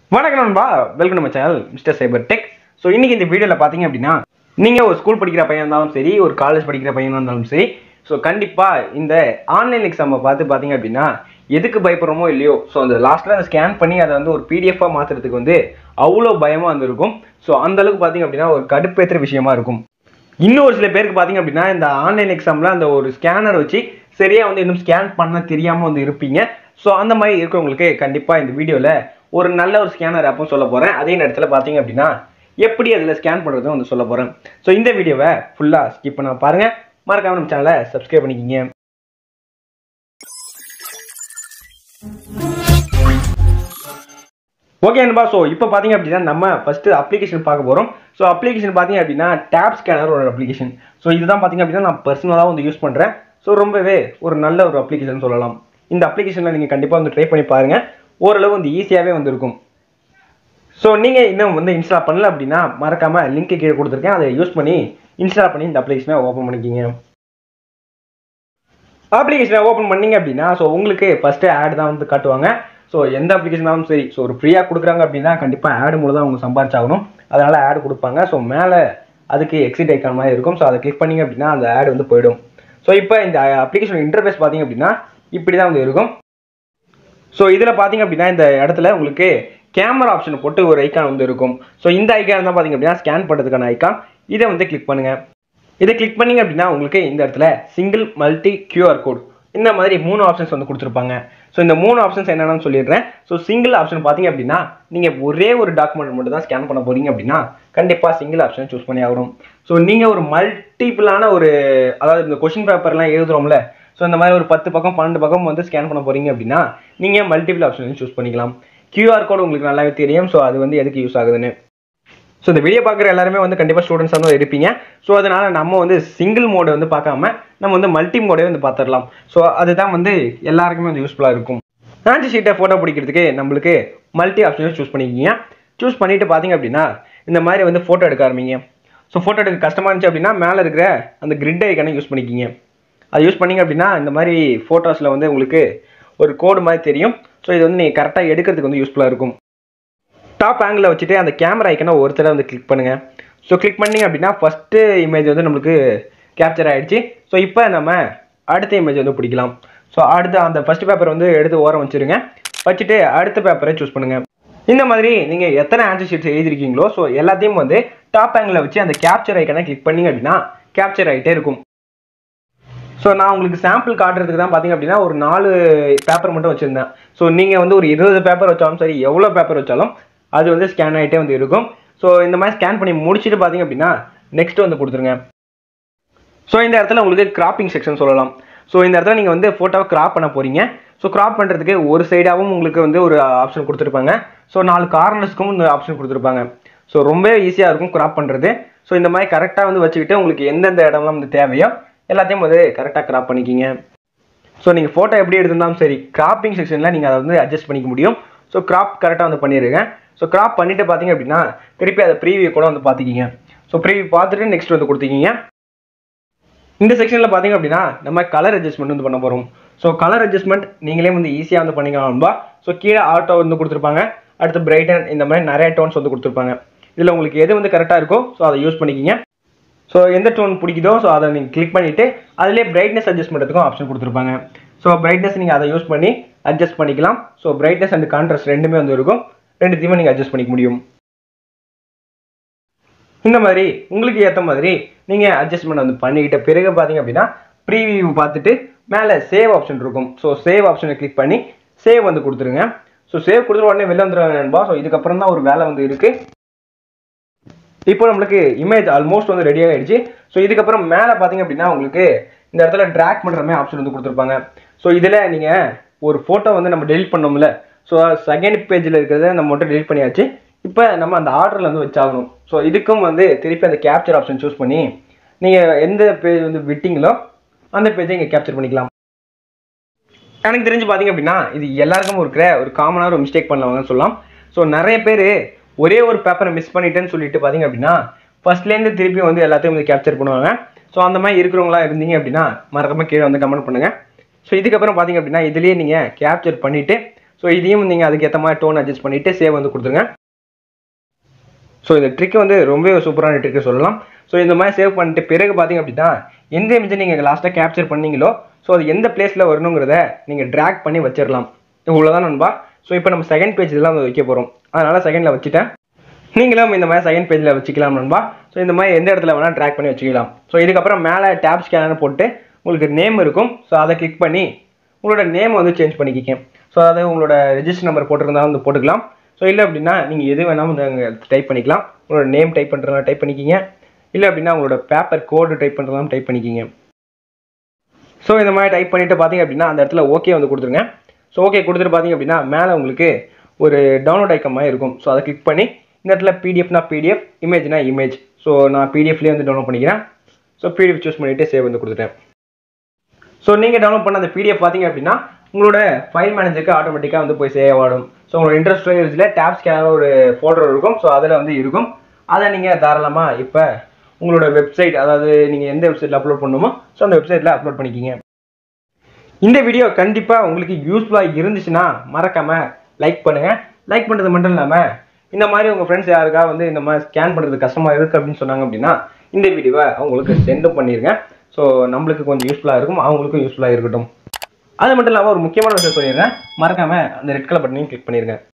வணக்கம் நண்பா வெல்கம் நம்ம சேனல் மிஸ்டர் சைபர் டெக் ஸோ இன்னைக்கு இந்த வீடியோவில் பார்த்தீங்க அப்படின்னா நீங்கள் ஒரு ஸ்கூல் படிக்கிற பையன் இருந்தாலும் சரி ஒரு காலேஜ் படிக்கிற பையனாக இருந்தாலும் சரி ஸோ கண்டிப்பாக இந்த ஆன்லைன் எக்ஸாமை பார்த்து பார்த்தீங்க அப்படின்னா எதுக்கு பயப்படுறோமோ இல்லையோ ஸோ அந்த லாஸ்ட்டில் அதை ஸ்கேன் பண்ணி அதை வந்து ஒரு பிடிஎஃபாக மாற்றுறதுக்கு வந்து அவ்வளோ பயமாக வந்துருக்கும் ஸோ அந்த அளவுக்கு பார்த்தீங்க அப்படின்னா ஒரு கடுப்பேற்றுற விஷயமா இருக்கும் இன்னும் ஒரு சில பேருக்கு பார்த்தீங்க அப்படின்னா இந்த ஆன்லைன் எக்ஸாமில் அந்த ஒரு ஸ்கேனர் வச்சு சரியாக வந்து இன்னும் ஸ்கேன் பண்ண தெரியாமல் வந்து இருப்பீங்க ஸோ அந்த மாதிரி இருக்கிறவங்களுக்கு கண்டிப்பாக இந்த வீடியோவில் ஒரு நல்ல ஒரு ஸ்கேனர் ஆப்பும் சொல்ல போகிறேன் அதே நேரத்தில் பார்த்தீங்க அப்படின்னா எப்படி அதில் ஸ்கேன் பண்ணுறதும் வந்து சொல்ல போகிறேன் ஸோ இந்த வீடியோவை ஃபுல்லாக ஸ்கிப் பண்ண பாருங்கள் மறக்காம நம்ம சேனலை சப்ஸ்கிரைப் பண்ணிக்கிங்க ஓகே நண்பா ஸோ இப்போ பார்த்தீங்க அப்படின்னா நம்ம ஃபஸ்ட்டு அப்ளிகேஷன் பார்க்க போகிறோம் ஸோ அப்ளிகேஷன் பார்த்தீங்க அப்படின்னா டேப் ஸ்கேனர் ஒரு அப்ளிகேஷன் ஸோ இதுதான் பார்த்தீங்க அப்படின்னா நான் பர்சனலாக வந்து யூஸ் பண்ணுறேன் ஸோ ரொம்பவே ஒரு நல்ல ஒரு அப்ளிகேஷன் சொல்லலாம் இந்த அப்ளிகேஷனில் நீங்கள் கண்டிப்பாக வந்து ட்ரை பண்ணி பாருங்கள் ஓரளவு வந்து ஈஸியாகவே வந்து இருக்கும் ஸோ நீங்கள் இன்னும் வந்து இன்ஸ்டால் பண்ணல அப்படின்னா மறக்காமல் லிங்க் கீழே கொடுத்துருக்கேன் அதை யூஸ் பண்ணி இன்ஸ்டால் பண்ணி இந்த அப்ளிகேஷனை ஓப்பன் பண்ணிக்கிங்க அப்ளிகேஷனை ஓப்பன் பண்ணீங்க அப்படின்னா ஸோ உங்களுக்கு ஃபஸ்ட்டு ஆட் தான் வந்து காட்டுவாங்க ஸோ எந்த அப்ளிகேஷனாலும் சரி ஸோ ஒரு ஃப்ரீயாக கொடுக்குறாங்க அப்படின்னா கண்டிப்பாக ஆடு மூலம் தான் அவங்க சம்பாரிச்சாகணும் அதனால் ஆடு கொடுப்பாங்க ஸோ மேலே அதுக்கு எக்ஸிட் ஐக்கான் மாதிரி இருக்கும் ஸோ அதை கிளிக் பண்ணீங்க அப்படின்னா அந்த ஆட் வந்து போயிடும் ஸோ இப்போ இந்த அப்ளிகேஷன் இன்டர்ஃபேஸ் பார்த்தீங்க அப்படின்னா இப்படி தான் வந்து இருக்கும் ஸோ இதில் பார்த்தீங்க அப்படின்னா இந்த இடத்துல உங்களுக்கு கேமரா ஆப்ஷன் போட்டு ஒரு ஐக்கான் வந்து இருக்கும் ஸோ இந்த ஐக்கான் தான் பார்த்தீங்க அப்படின்னா ஸ்கேன் பண்ணுறதுக்கான ஐக்கான் இதை வந்து கிளிக் பண்ணுங்கள் இதை கிளிக் பண்ணீங்க அப்படின்னா உங்களுக்கு இந்த இடத்துல சிங்கிள் மல்டி கியூஆர் கோட் இந்த மாதிரி மூணு ஆப்ஷன்ஸ் வந்து கொடுத்துருப்பாங்க ஸோ இந்த மூணு ஆப்ஷன்ஸ் என்னென்னு சொல்லிடுறேன் ஸோ சிங்கிள் ஆப்ஷன் பார்த்தீங்க அப்படின்னா நீங்கள் ஒரே ஒரு டாக்குமெண்ட் மட்டும் தான் ஸ்கேன் பண்ண போறீங்க அப்படின்னா கண்டிப்பாக சிங்கிள் ஆப்ஷன் சூஸ் பண்ணி ஆகணும் ஸோ நீங்கள் ஒரு மல்டிபிளான ஒரு அதாவது இந்த கொஷின் பேப்பர்லாம் எழுதுறோம்ல ஸோ இந்த மாதிரி ஒரு பத்து பக்கம் பன்னெண்டு பக்கம் வந்து ஸ்கேன் பண்ண போறீங்க அப்படின்னா நீங்கள் மல்டிபிள் ஆப்ஷன் சூஸ் பண்ணிக்கலாம் கியூஆர் கோட் உங்களுக்கு நல்லாவே தெரியும் ஸோ அது வந்து எதுக்கு யூஸ் ஆகுதுன்னு ஸோ இந்த வீடியோ பார்க்குற எல்லாருமே வந்து கண்டிப்பாக ஸ்டூடெண்ட்ஸாக தான் இருப்பீங்க ஸோ அதனால் நம்ம வந்து சிங்கிள் மோடை வந்து பார்க்காம நம்ம வந்து மல்டி மோடே வந்து பார்த்துடலாம் ஸோ அதுதான் வந்து எல்லாருக்குமே வந்து யூஸ்ஃபுல்லாக இருக்கும் ஆன்சி ஷீட்டை ஃபோட்டோ பிடிக்கிறதுக்கு நம்மளுக்கு மல்டி ஆப்ஷனை சூஸ் பண்ணிக்கிங்க சூஸ் பண்ணிவிட்டு பார்த்தீங்க அப்படின்னா இந்த மாதிரி வந்து ஃபோட்டோ எடுக்க ஆரம்பிங்க ஸோ ஃபோட்டோ எடுக்க கஷ்டமாக இருந்துச்சு அப்படின்னா மேலே இருக்கிற அந்த கிரிட் ஐக்கானை யூஸ் பண்ணிக்கிங்க அது யூஸ் பண்ணிங்க அப்படின்னா இந்த மாதிரி ஃபோட்டோஸில் வந்து உங்களுக்கு ஒரு கோடு மாதிரி தெரியும் ஸோ இது வந்து நீங்கள் கரெக்டாக எடுக்கிறதுக்கு வந்து யூஸ்ஃபுல்லாக இருக்கும் டாப் ஆங்கிளில் வச்சுட்டு அந்த கேமரா ஐக்கனை ஒரு தடவை வந்து கிளிக் பண்ணுங்கள் ஸோ கிளிக் பண்ணிங்க அப்படின்னா ஃபஸ்ட்டு இமேஜ் வந்து நம்மளுக்கு கேப்சர் ஆகிடுச்சு ஸோ இப்போ நம்ம அடுத்த இமேஜ் வந்து பிடிக்கலாம் ஸோ அடுத்த அந்த ஃபஸ்ட் பேப்பர் வந்து எடுத்து ஓரம் வச்சுருங்க வச்சுட்டு அடுத்த பேப்பரை சூஸ் பண்ணுங்கள் இந்த மாதிரி நீங்கள் எத்தனை ஆன்சர் ஷீட்ஸ் எழுதிருக்கீங்களோ ஸோ எல்லாத்தையும் வந்து டாப் ஆங்கிளில் வச்சு அந்த கேப்சர் ஐக்கனை கிளிக் பண்ணிங்க அப்படின்னா கேப்சர் ஆகிட்டே இருக்கும் ஸோ நான் உங்களுக்கு சாம்பிள் காட்டுறதுக்கு தான் பார்த்தீங்க அப்படின்னா ஒரு நாலு பேப்பர் மட்டும் வச்சுருந்தேன் ஸோ நீங்கள் வந்து ஒரு இருபது பேப்பர் வச்சாலும் சரி எவ்வளோ பேப்பர் வச்சாலும் அது வந்து ஸ்கேன் ஆகிட்டே வந்து இருக்கும் ஸோ இந்த மாதிரி ஸ்கேன் பண்ணி முடிச்சுட்டு பார்த்தீங்க அப்படின்னா நெக்ஸ்ட் வந்து கொடுத்துருங்க ஸோ இந்த இடத்துல உங்களுக்கு கிராப்பிங் செக்ஷன் சொல்லலாம் ஸோ இந்த இடத்துல நீங்கள் வந்து ஃபோட்டோவை கிராப் பண்ண போகிறீங்க ஸோ கிராப் பண்ணுறதுக்கு ஒரு சைடாகவும் உங்களுக்கு வந்து ஒரு ஆப்ஷன் கொடுத்துருப்பாங்க ஸோ நாலு கார்னர்ஸ்க்கும் இந்த ஆப்ஷன் கொடுத்துருப்பாங்க ஸோ ரொம்ப ஈஸியாக இருக்கும் கிராப் பண்ணுறது ஸோ இந்த மாதிரி கரெக்டாக வந்து வச்சுக்கிட்டு உங்களுக்கு எந்தெந்த இடம்லாம் வந்து தேவையோ எல்லாத்தையும் வந்து கரெக்டாக கிராப் பண்ணிக்கிங்க ஸோ நீங்கள் ஃபோட்டோ எப்படி எடுத்திருந்தாலும் சரி கிராப்பிங் செக்ஷனில் நீங்கள் அதை வந்து அட்ஜஸ்ட் பண்ணிக்க முடியும் ஸோ கிராப் கரெக்டாக வந்து பண்ணிடுங்க ஸோ கிராப் பண்ணிட்டு பார்த்தீங்க அப்படின்னா திருப்பி அதை ப்ரீவியூ கூட வந்து பார்த்துக்கிங்க ஸோ ப்ரீவியூ பார்த்துட்டு நெக்ஸ்ட் வந்து கொடுத்துக்கிங்க இந்த செக்ஷனில் பார்த்தீங்க அப்படின்னா நம்ம கலர் அட்ஜஸ்ட்மெண்ட் வந்து பண்ண போகிறோம் ஸோ கலர் அட்ஜஸ்ட்மெண்ட் நீங்களே வந்து ஈஸியாக வந்து பண்ணிக்கலாம்பா ஸோ கீழே ஆட்டோ வந்து கொடுத்துருப்பாங்க அடுத்து பிரைட்டன் இந்த மாதிரி நிறைய டோன்ஸ் வந்து கொடுத்துருப்பாங்க இதில் உங்களுக்கு எது வந்து கரெக்டாக இருக்கோ ஸோ அதை யூஸ் பண்ணிக்கிங்க ஸோ எந்த டோன் பிடிக்குதோ ஸோ அதை நீங்கள் கிளிக் பண்ணிவிட்டு அதிலே பிரைட்னஸ் அட்ஜஸ்ட் பண்ணுறதுக்கும் ஆப்ஷன் கொடுத்துருப்பாங்க ஸோ பிரைட்னஸ் நீங்கள் அதை யூஸ் பண்ணி அட்ஜஸ்ட் பண்ணிக்கலாம் ஸோ பிரைட்னஸ் அண்ட் கான்ட்ராஸ்ட் ரெண்டுமே வந்து இருக்கும் ரெண்டுத்தையுமே நீங்கள் அட்ஜஸ்ட் பண்ணிக்க முடியும் இந்த மாதிரி உங்களுக்கு ஏற்ற மாதிரி நீங்கள் அட்ஜஸ்ட்மெண்ட் வந்து பண்ணிக்கிட்ட பிறகு பார்த்தீங்க அப்படின்னா ப்ரீவியூ பார்த்துட்டு மேலே சேவ் ஆப்ஷன் இருக்கும் ஸோ சேவ் ஆப்ஷனை கிளிக் பண்ணி சேவ் வந்து கொடுத்துருங்க ஸோ சேவ் கொடுத்துட்டு உடனே வெளில வந்துடுவாங்க நண்பா ஸோ இதுக்கப்புறம் தான் ஒரு வேலை வந்து இருக்குது இப்போ நம்மளுக்கு இமேஜ் ஆல்மோஸ்ட் வந்து ரெடி ஆகிடுச்சு ஸோ இதுக்கப்புறம் மேலே பார்த்தீங்க அப்படின்னா உங்களுக்கு இந்த இடத்துல ட்ராக் பண்ணுற மாதிரி ஆப்ஷன் வந்து கொடுத்துருப்பாங்க ஸோ இதில் நீங்கள் ஒரு ஃபோட்டோ வந்து நம்ம டெலிட் பண்ணோம்ல ஸோ செகண்ட் பேஜில் இருக்கிறத நம்ம மட்டும் டெலிட் பண்ணியாச்சு இப்போ நம்ம அந்த ஆர்டரில் வந்து வச்சாகணும் ஸோ இதுக்கும் வந்து திருப்பி அந்த கேப்சர் ஆப்ஷன் சூஸ் பண்ணி நீங்கள் எந்த பேஜ் வந்து விட்டீங்களோ அந்த பேஜை இங்கே கேப்சர் பண்ணிக்கலாம் எனக்கு தெரிஞ்சு பார்த்தீங்க அப்படின்னா இது எல்லாருக்கும் இருக்கிற ஒரு காமனாக ஒரு மிஸ்டேக் பண்ணலவாங்கன்னு சொல்லலாம் ஸோ நிறைய பேர் ஒரே ஒரு பேப்பரை மிஸ் பண்ணிட்டேன்னு சொல்லிட்டு பார்த்தீங்க அப்படின்னா ஃபர்ஸ்ட்லேருந்து திருப்பி வந்து எல்லாத்தையும் வந்து கேப்சர் பண்ணுவாங்க ஸோ அந்த மாதிரி இருக்கிறவங்களா இருந்தீங்க அப்படின்னா மறக்காம கீழே வந்து கமெண்ட் பண்ணுங்கள் ஸோ இதுக்கப்புறம் பார்த்தீங்க அப்படின்னா இதுலேயே நீங்கள் கேப்சர் பண்ணிவிட்டு ஸோ இதையும் நீங்கள் அதுக்கேற்ற மாதிரி டோன் அட்ஜஸ்ட் பண்ணிவிட்டு சேவ் வந்து கொடுத்துருங்க ஸோ இந்த ட்ரிக் வந்து ரொம்பவே சூப்பரான ட்ரிக்கு சொல்லலாம் ஸோ இந்த மாதிரி சேவ் பண்ணிட்டு பிறகு பார்த்தீங்க அப்படின்னா எந்த இமேஜை நீங்கள் லாஸ்ட்டாக கேப்சர் பண்ணீங்களோ ஸோ அது எந்த பிளேஸில் வரணுங்கிறத நீங்கள் ட்ராக் பண்ணி வச்சிடலாம் இவ்வளோதான் நண்பா ஸோ இப்போ நம்ம செகண்ட் பேஜ் இதெல்லாம் வந்து வைக்க போகிறோம் அதனால் செகண்டில் வச்சுட்டேன் நீங்களும் இந்த மாதிரி செகண்ட் பேஜில் வச்சுக்கலாம் நண்பா ஸோ இந்த மாதிரி எந்த இடத்துல வேணால் ட்ராக் பண்ணி வச்சுக்கலாம் ஸோ இதுக்கப்புறம் மேலே டேப் ஸ்கேனர் போட்டு உங்களுக்கு நேம் இருக்கும் ஸோ அதை கிளிக் பண்ணி உங்களோட நேம் வந்து சேஞ்ச் பண்ணிக்கிங்க ஸோ அதாவது உங்களோட ரெஜிஸ்டர் நம்பர் போட்டிருந்தா வந்து போட்டுக்கலாம் ஸோ இல்லை அப்படின்னா நீங்கள் எது வேணாலும் நீங்கள் டைப் பண்ணிக்கலாம் உங்களோட நேம் டைப் பண்ணுறதா டைப் பண்ணிக்கிங்க இல்லை அப்படின்னா உங்களோட பேப்பர் கோடு டைப் பண்ணுறதாலும் டைப் பண்ணிக்கிங்க ஸோ இந்த மாதிரி டைப் பண்ணிட்டு பார்த்தீங்க அப்படின்னா அந்த இடத்துல ஓகே வந்து கொடுத்துருங்க ஸோ ஓகே கொடுத்துட்டு பார்த்தீங்க அப்படின்னா மேலே உங்களுக்கு ஒரு டவுன்லோட் ஐக்கம் மாதிரி இருக்கும் ஸோ அதை கிளிக் பண்ணி இந்த இடத்துல பிடிஎஃப்னா பிடிஎஃப் இமேஜ்னா இமேஜ் ஸோ நான் பிடிஎஃப்லேயே வந்து டவுன்லோட் பண்ணிக்கிறேன் ஸோ பிடிஎஃப் சூஸ் பண்ணிவிட்டு சேவ் வந்து கொடுத்துட்டேன் ஸோ நீங்கள் டவுன்லோட் பண்ண அந்த பிடிஎஃப் பார்த்தீங்க அப்படின்னா உங்களோட ஃபைல் மேனேஜருக்கு ஆட்டோமேட்டிக்காக வந்து போய் சேவ் ஆகும் ஸோ உங்களோட இன்ட்ரெஸ்ட் ஸ்டோரேஜில் டேப் ஸ்கேனர் ஒரு ஃபோல்டர் இருக்கும் ஸோ அதில் வந்து இருக்கும் அதை நீங்கள் தாராளமாக இப்போ உங்களோட வெப்சைட் அதாவது நீங்கள் எந்த வெப்சைட்டில் அப்லோட் பண்ணுமோ ஸோ அந்த வெப்சைட்டில் அப்லோட் பண்ணிக்கிங்க இந்த வீடியோ கண்டிப்பாக உங்களுக்கு யூஸ்ஃபுல்லாக இருந்துச்சுன்னா மறக்காமல் லைக் பண்ணுங்கள் லைக் பண்ணுறது மட்டும் இல்லாமல் இந்த மாதிரி உங்கள் ஃப்ரெண்ட்ஸ் யாருக்கா வந்து இந்த மாதிரி ஸ்கேன் பண்ணுறது கஷ்டமாக இருக்குது அப்படின்னு சொன்னாங்க அப்படின்னா இந்த வீடியோவை அவங்களுக்கு சென்டும் பண்ணிடுங்க ஸோ நம்மளுக்கு கொஞ்சம் யூஸ்ஃபுல்லாக இருக்கும் அவங்களுக்கும் யூஸ்ஃபுல்லாக இருக்கட்டும் அது மட்டும் இல்லாமல் ஒரு முக்கியமான விஷயம் சொல்லிடுறேன் மறக்காமல் அந்த ரெட் கலர் பட்டனையும் கிளிக் பண்ணிடுங்க